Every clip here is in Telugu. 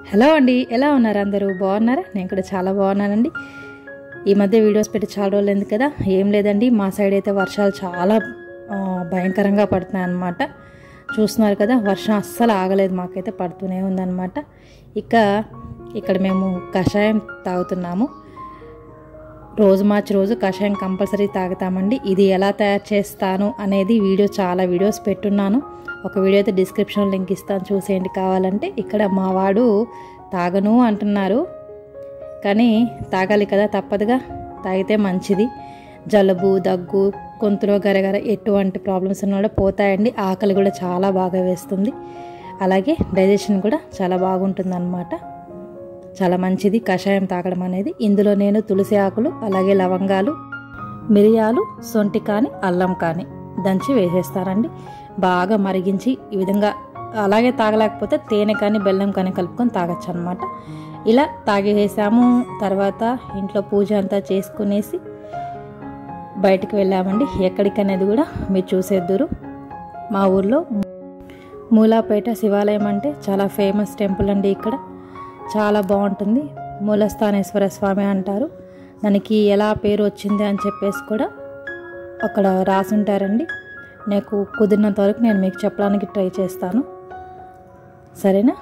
హలో అండి ఎలా ఉన్నారు అందరూ బాగున్నారా నేను కూడా చాలా బాగున్నానండి ఈ మధ్య వీడియోస్ పెట్టి చాలా రోజులు ఎందుకు కదా ఏం లేదండి మా సైడ్ అయితే వర్షాలు చాలా ఆ, భయంకరంగా పడుతున్నాయి అన్నమాట చూస్తున్నారు కదా వర్షం అస్సలు ఆగలేదు మాకైతే పడుతూనే ఉందన్నమాట ఇక ఇక్కడ మేము కషాయం తాగుతున్నాము రోజు మార్చి రోజు కషాయం కంపల్సరీ తాగుతామండి ఇది ఎలా తయారు చేస్తాను అనేది వీడియో చాలా వీడియోస్ పెట్టున్నాను ఒక వీడియో అయితే డిస్క్రిప్షన్ లింక్ ఇస్తాను చూసేయండి కావాలంటే ఇక్కడ మా వాడు తాగను అంటున్నారు కానీ తాగాలి కదా తప్పదుగా తాగితే మంచిది జలుబు దగ్గు గొంతులో గరగర ఎటువంటి ప్రాబ్లమ్స్ ఉన్నా కూడా పోతాయండి ఆకలి కూడా చాలా బాగా వేస్తుంది అలాగే డైజెషన్ కూడా చాలా బాగుంటుంది అన్నమాట చాలా మంచిది కషాయం తాగడం అనేది ఇందులో నేను తులసి ఆకులు అలాగే లవంగాలు మిరియాలు సొంటి కానీ అల్లం కానీ దంచి వేసేస్తానండి బాగా మరిగించి ఈ విధంగా అలాగే తాగలేకపోతే తేనె కానీ బెల్లం కానీ కలుపుకొని తాగొచ్చు అనమాట ఇలా తాగేసాము తర్వాత ఇంట్లో పూజ అంతా చేసుకునేసి బయటికి వెళ్ళామండి ఎక్కడికి అనేది కూడా మీరు చూసేద్దురు మా ఊర్లో మూలాపేట శివాలయం అంటే చాలా ఫేమస్ టెంపుల్ అండి ఇక్కడ చాలా బాగుంటుంది మూలస్థానేశ్వర స్వామి అంటారు దానికి ఎలా పేరు వచ్చింది అని చెప్పేసి కూడా అక్కడ రాసుంటారండి నాకు కుదిరినంత వరకు నేను మీకు చెప్పడానికి ట్రై చేస్తాను సరేనా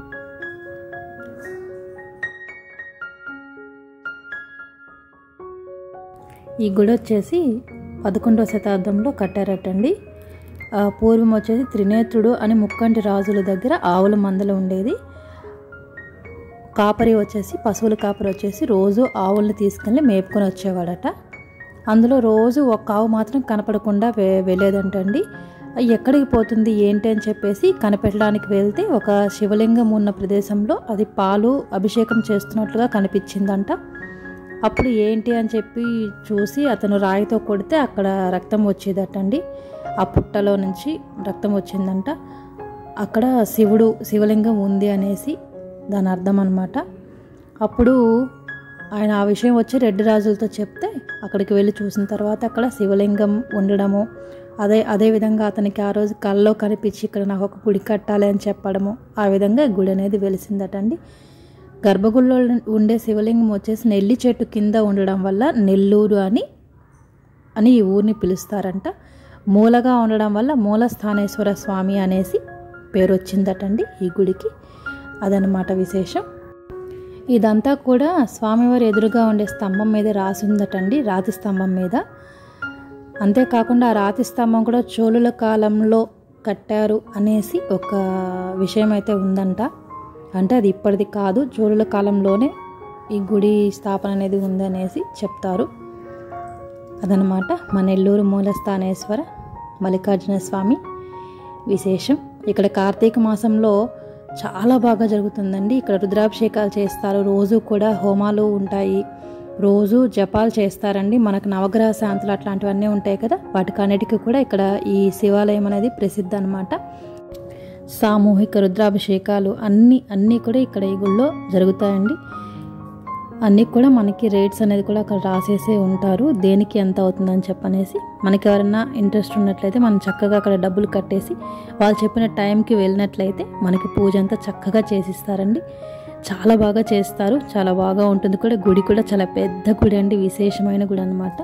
ఈ గుడి వచ్చేసి పదకొండవ శతాబ్దంలో కట్టారటండి ఆ, పూర్వం వచ్చేసి త్రినేత్రుడు అని ముక్కంటి రాజుల దగ్గర ఆవుల మందలు ఉండేది కాపరి వచ్చేసి పశువుల కాపరి వచ్చేసి రోజు ఆవుల్ని తీసుకెళ్ళి మేపుకొని వచ్చేవాడట అందులో రోజు ఒక ఆవు మాత్రం కనపడకుండా వె వెళ్ళేదంటండి అది ఎక్కడికి పోతుంది ఏంటి అని చెప్పేసి కనిపెట్టడానికి వెళ్తే ఒక శివలింగం ఉన్న ప్రదేశంలో అది పాలు అభిషేకం చేస్తున్నట్లుగా కనిపించిందంట అప్పుడు ఏంటి అని చెప్పి చూసి అతను రాయితో కొడితే అక్కడ రక్తం వచ్చేదటండి ఆ పుట్టలో నుంచి రక్తం వచ్చిందంట అక్కడ శివుడు శివలింగం ఉంది అనేసి దాని అర్థం అనమాట అప్పుడు ఆయన ఆ విషయం వచ్చి రెడ్డి రాజులతో చెప్తే అక్కడికి వెళ్ళి చూసిన తర్వాత అక్కడ శివలింగం ఉండడము అదే అదే విధంగా అతనికి ఆ రోజు కల్లో కనిపించి ఇక్కడ నాకు ఒక గుడి కట్టాలి అని చెప్పడము ఆ విధంగా గుడి అనేది వెలిసిందటండి గర్భగుడిలో ఉండే శివలింగం వచ్చేసి నెల్లి చెట్టు కింద ఉండడం వల్ల నెల్లూరు అని అని ఈ ఊరిని పిలుస్తారంట మూలగా ఉండడం వల్ల మూలస్థానేశ్వర స్వామి అనేసి పేరు వచ్చిందటండి ఈ గుడికి అదనమాట విశేషం ఇదంతా కూడా స్వామివారి ఎదురుగా ఉండే స్తంభం మీద రాసి ఉందటండి రాతి స్తంభం మీద అంతేకాకుండా ఆ రాతి స్తంభం కూడా చోళుల కాలంలో కట్టారు అనేసి ఒక విషయం అయితే ఉందంట అంటే అది ఇప్పటిది కాదు చోళుల కాలంలోనే ఈ గుడి స్థాపన అనేది ఉందనేసి చెప్తారు అదనమాట మన నెల్లూరు మూలస్థానేశ్వర మల్లికార్జున స్వామి విశేషం ఇక్కడ కార్తీక మాసంలో చాలా బాగా జరుగుతుందండి ఇక్కడ రుద్రాభిషేకాలు చేస్తారు రోజు కూడా హోమాలు ఉంటాయి రోజు జపాలు చేస్తారండి మనకు నవగ్రహ శాంతులు అట్లాంటివన్నీ ఉంటాయి కదా వాటికన్నిటికీ కూడా ఇక్కడ ఈ శివాలయం అనేది ప్రసిద్ధి అనమాట సామూహిక రుద్రాభిషేకాలు అన్నీ అన్నీ కూడా ఇక్కడ ఈ గుళ్ళో జరుగుతాయండి అన్నీ కూడా మనకి రేట్స్ అనేది కూడా అక్కడ రాసేసే ఉంటారు దేనికి ఎంత అవుతుందని చెప్పనేసి మనకి ఎవరైనా ఇంట్రెస్ట్ ఉన్నట్లయితే మనం చక్కగా అక్కడ డబ్బులు కట్టేసి వాళ్ళు చెప్పిన టైంకి వెళ్ళినట్లయితే మనకి పూజ అంతా చక్కగా చేసిస్తారండి చాలా బాగా చేస్తారు చాలా బాగా ఉంటుంది కూడా గుడి కూడా చాలా పెద్ద గుడి అండి విశేషమైన గుడి అనమాట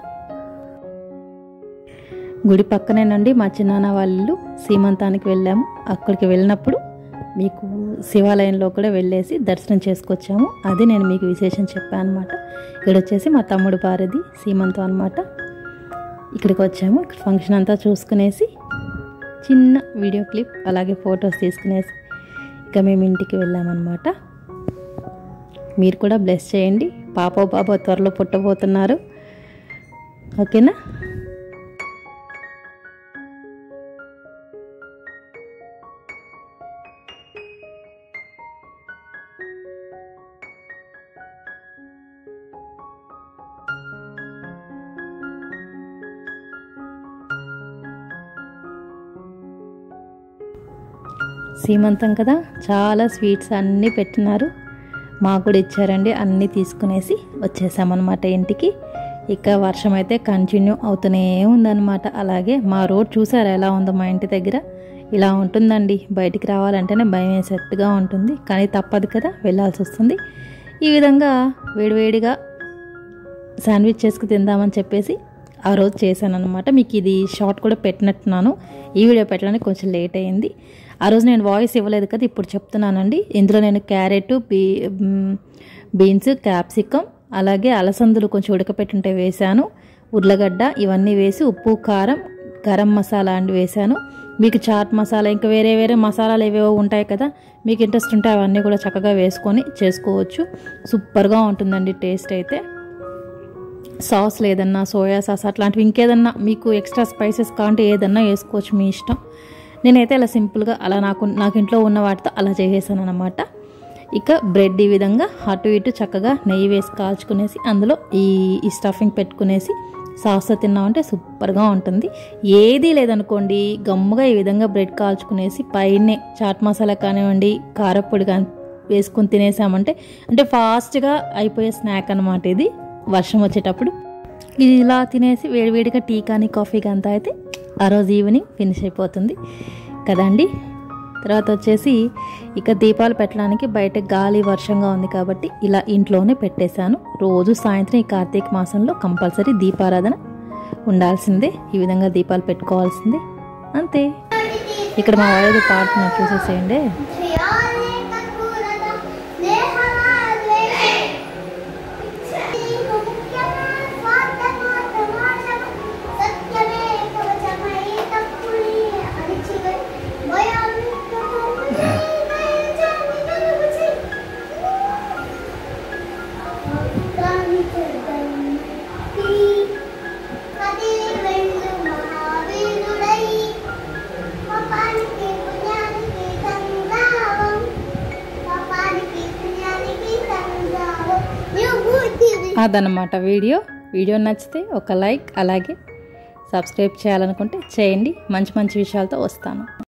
గుడి పక్కనేనండి మా చిన్నాన్న వాళ్ళ ఇల్లు సీమంతానికి వెళ్ళాము అక్కడికి వెళ్ళినప్పుడు మీకు శివాలయంలో కూడా వెళ్ళేసి దర్శనం చేసుకొచ్చాము అది నేను మీకు విశేషం చెప్పాను అనమాట ఇక్కడ వచ్చేసి మా తమ్ముడు భార్యది సీమంతం అనమాట ఇక్కడికి వచ్చాము ఇక్కడ ఫంక్షన్ అంతా చూసుకునేసి చిన్న వీడియో క్లిప్ అలాగే ఫొటోస్ తీసుకునేసి ఇక మేము ఇంటికి వెళ్ళామన్నమాట మీరు కూడా బ్లెస్ చేయండి పాపో బాబో త్వరలో పుట్టబోతున్నారు ఓకేనా సీమంతం కదా చాలా స్వీట్స్ అన్నీ పెట్టినారు మాకు కూడా ఇచ్చారండి అన్నీ తీసుకునేసి వచ్చేసామన్నమాట ఇంటికి ఇక వర్షం అయితే కంటిన్యూ అవుతూనే ఉందన్నమాట అలాగే మా రోడ్ చూసారా ఎలా ఉందో మా ఇంటి దగ్గర ఇలా ఉంటుందండి బయటికి రావాలంటేనే భయం వేసేట్టుగా ఉంటుంది కానీ తప్పదు కదా వెళ్ళాల్సి వస్తుంది ఈ విధంగా వేడివేడిగా శాండ్విచ్ చేసుకు తిందామని చెప్పేసి ఆ రోజు చేశాను అనమాట మీకు ఇది షార్ట్ కూడా పెట్టినట్టున్నాను ఈ వీడియో పెట్టడానికి కొంచెం లేట్ అయింది ఆ రోజు నేను వాయిస్ ఇవ్వలేదు కదా ఇప్పుడు చెప్తున్నానండి ఇందులో నేను క్యారెట్ బీ మ్, బీన్స్ క్యాప్సికమ్ అలాగే అలసందులు కొంచెం ఉడకపెట్టుంటే వేశాను ఉర్లగడ్డ ఇవన్నీ వేసి ఉప్పు కారం గరం మసాలా అండి వేశాను మీకు చాట్ మసాలా ఇంకా వేరే వేరే మసాలాలు ఏవేవో ఉంటాయి కదా మీకు ఇంట్రెస్ట్ ఉంటే అవన్నీ కూడా చక్కగా వేసుకొని చేసుకోవచ్చు సూపర్గా ఉంటుందండి టేస్ట్ అయితే సాస్ లేదన్నా సోయా సాస్ అట్లాంటివి ఇంకేదన్నా మీకు ఎక్స్ట్రా స్పైసెస్ కావాలంటే ఏదన్నా వేసుకోవచ్చు మీ ఇష్టం నేనైతే అలా సింపుల్గా అలా నాకు నాకు ఇంట్లో ఉన్న వాటితో అలా చేసేసాను అనమాట ఇక బ్రెడ్ ఈ విధంగా అటు ఇటు చక్కగా నెయ్యి వేసి కాల్చుకునేసి అందులో ఈ ఈ స్టఫింగ్ పెట్టుకునేసి సాస్తో తిన్నామంటే సూపర్గా ఉంటుంది ఏదీ లేదనుకోండి గమ్ముగా ఈ విధంగా బ్రెడ్ కాల్చుకునేసి పైనే చాట్ మసాలా కానివ్వండి కారప్పొడి కానీ వేసుకొని తినేసామంటే అంటే ఫాస్ట్గా అయిపోయే స్నాక్ అనమాట ఇది వర్షం వచ్చేటప్పుడు ఇది ఇలా తినేసి వేడివేడిగా టీ కానీ కాఫీ కానీ తాగితే ఆ రోజు ఈవినింగ్ ఫినిష్ అయిపోతుంది కదండి తర్వాత వచ్చేసి ఇక దీపాలు పెట్టడానికి బయట గాలి వర్షంగా ఉంది కాబట్టి ఇలా ఇంట్లోనే పెట్టేశాను రోజు సాయంత్రం ఈ కార్తీక మాసంలో కంపల్సరీ దీపారాధన ఉండాల్సిందే ఈ విధంగా దీపాలు పెట్టుకోవాల్సిందే అంతే ఇక్కడ మా వాడు పాడుతున్నారు చూసేసేయండి ధ్యానే కర్పూరద దేహమాద్వే ముఖ్యమా స్వార్థమాత్రమాశం సత్యమే కవచమై తప్పుని అణిచివై భయామిక్కముని దయచామి కలుగుచి కాని చెడ్డని కదిలి వెళ్ళు మహావీరుడై పాపానికి పుణ్యానికి సంగ్రామం పాపానికి పుణ్యానికి సంగ్రామం విభూతి అదనమాట వీడియో వీడియో నచ్చితే ఒక లైక్ అలాగే సబ్స్క్రైబ్ చేయాలనుకుంటే చేయండి మంచి మంచి విషయాలతో వస్తాను